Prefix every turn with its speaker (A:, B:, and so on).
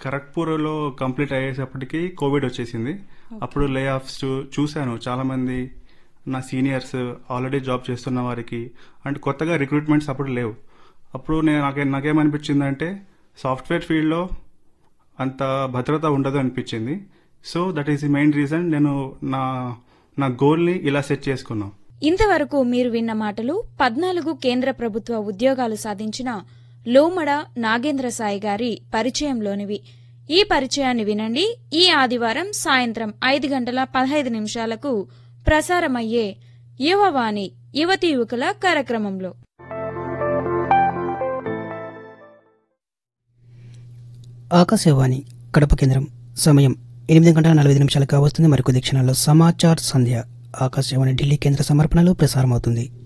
A: ఖరగ్పూర్లో complete అయ్యేటప్పటికి Covid వచ్చేసింది అప్పుడు లే ఆఫ్స్ చూ- చూశాను చాలా మంది నా సీనియర్స్ ఆల్రెడీ జాబ్ చేస్తున్న వారికి అండ్ కొత్తగా రిక్రూట్మెంట్స్ అప్పుడు లేవు అప్పుడు నేను నాకే నాకేమనిపించిందంటే సాఫ్ట్వేర్ ఫీల్డ్లో అంత భద్రత ఉండదు అనిపించింది so that is the main reason నేను నా నా గోల్ని ఇలా సెట్ చేసుకున్నాను
B: ఇంతవరకు మీరు విన్న మాటలు పద్నాలుగు కేంద్ర ప్రభుత్వ ఉద్యోగాలు సాధించిన లోమడ నాగేంద్ర సాయి గారి పరిచయంలోనివి ఈ పరిచయాన్ని వినండి ఈ ఆదివారం సాయంత్రం ఐదు గంటల పదహైదు నిమిషాలకు ప్రసారమయ్యే యువవాణి యువతి యువకుల కార్యక్రమంలో
C: ఆకాశవాణి కడప కేంద్రం సమయం ఎనిమిది గంటల నలభై ఐదు నిమిషాలు కావస్తుంది మరికొద్ది క్షణాల్లో సమాచార్ సంధ్య ఆకాశవాణి ఢిల్లీ కేంద్ర సమర్పణలో ప్రసారమవుతుంది